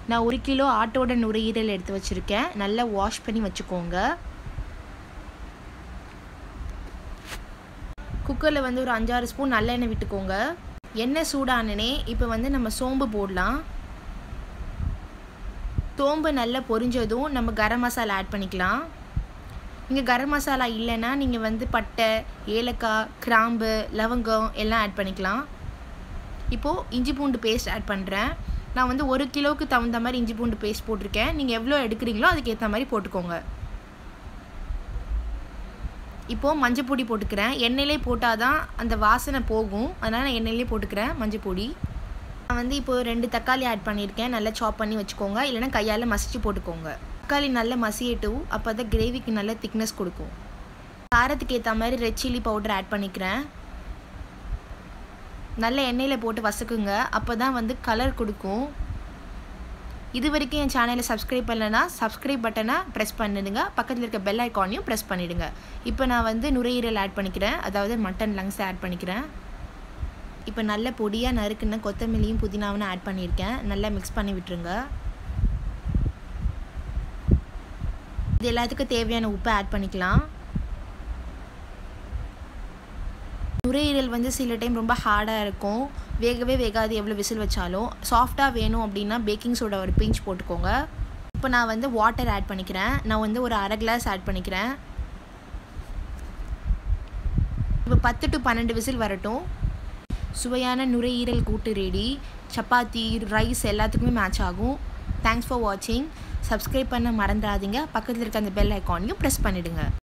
நான் ஒரு கிலோ ஆட்டோட நுரையீரல் எடுத்து வச்சுருக்கேன் நல்லா வாஷ் பண்ணி வச்சுக்கோங்க குக்கரில் வந்து ஒரு அஞ்சாறு ஸ்பூன் நல்லெண்ணெய் விட்டுக்கோங்க எண்ணெய் சூடானனே இப்போ வந்து நம்ம சோம்பு போடலாம் சோம்பு நல்லா பொரிஞ்சதும் நம்ம கரம் மசாலா ஆட் பண்ணிக்கலாம் இங்கே கரம் மசாலா இல்லைன்னா நீங்கள் வந்து பட்டை ஏலக்காய் கிராம்பு லவங்கம் எல்லாம் ஆட் பண்ணிக்கலாம் இப்போது இஞ்சி பூண்டு பேஸ்ட் ஆட் பண்ணுறேன் நான் வந்து ஒரு கிலோவுக்கு தகுந்த மாதிரி இஞ்சி பூண்டு பேஸ்ட் போட்டிருக்கேன் நீங்கள் எவ்வளோ எடுக்கிறீங்களோ அதுக்கு ஏற்ற மாதிரி போட்டுக்கோங்க இப்போது மஞ்சள் பொடி போட்டுக்கிறேன் எண்ணெயிலே போட்டால் தான் அந்த வாசனை போகும் அதனால் நான் எண்ணெயிலே போட்டுக்கிறேன் மஞ்சள் பொடி நான் வந்து இப்போது ரெண்டு தக்காளி ஆட் பண்ணியிருக்கேன் நல்லா சாப் பண்ணி வச்சுக்கோங்க இல்லைனா கையால் மசிச்சு போட்டுக்கோங்க தக்காளி நல்லா மசியட்டும் அப்போ தான் கிரேவிக்கு நல்ல திக்னஸ் கொடுக்கும் காரத்துக்கு ஏற்ற மாதிரி ரெட் சில்லி பவுடர் ஆட் பண்ணிக்கிறேன் நல்ல எண்ணெயில் போட்டு வசக்குங்க அப்போ தான் வந்து கலர் கொடுக்கும் இது வரைக்கும் என் சேனலை சப்ஸ்கிரைப் பண்ணலைன்னா சப்ஸ்கிரைப் பட்டனை ப்ரெஸ் பண்ணிடுங்க பக்கத்தில் இருக்க பெல் ஐக்கானையும் ப்ரெஸ் பண்ணிவிடுங்க இப்போ நான் வந்து நுரையீரல் ஆட் பண்ணிக்கிறேன் அதாவது மட்டன் லங்ஸ் ஆட் பண்ணிக்கிறேன் இப்போ நல்ல பொடியாக நறுக்குன்னு கொத்தமல்லியும் புதினாவும் ஆட் பண்ணியிருக்கேன் நல்லா மிக்ஸ் பண்ணி விட்டுருங்க இது எல்லாத்துக்கும் தேவையான உப்பை ஆட் பண்ணிக்கலாம் நுரையீரல் வந்து சில டைம் ரொம்ப ஹார்டாக இருக்கும் வேகவே வேகாது எவ்வளோ விசில் வச்சாலும் சாஃப்டாக வேணும் அப்படின்னா பேக்கிங் சோடா ஒரு பிஞ்ச் போட்டுக்கோங்க இப்போ நான் வந்து வாட்டர் ஆட் பண்ணிக்கிறேன் நான் வந்து ஒரு அரை கிளாஸ் ஆட் பண்ணிக்கிறேன் இப்போ பத்து டு பன்னெண்டு விசில் வரட்டும் சுவையான நுரையீரல் கூட்டு ரெடி சப்பாத்தி ரைஸ் எல்லாத்துக்குமே மேட்ச் ஆகும் தேங்க்ஸ் ஃபார் வாட்சிங் சப்ஸ்கிரைப் பண்ண மறந்துடாதீங்க பக்கத்தில் இருக்க அந்த பெல் ஐக்கானையும் ப்ரெஸ் பண்ணிவிடுங்க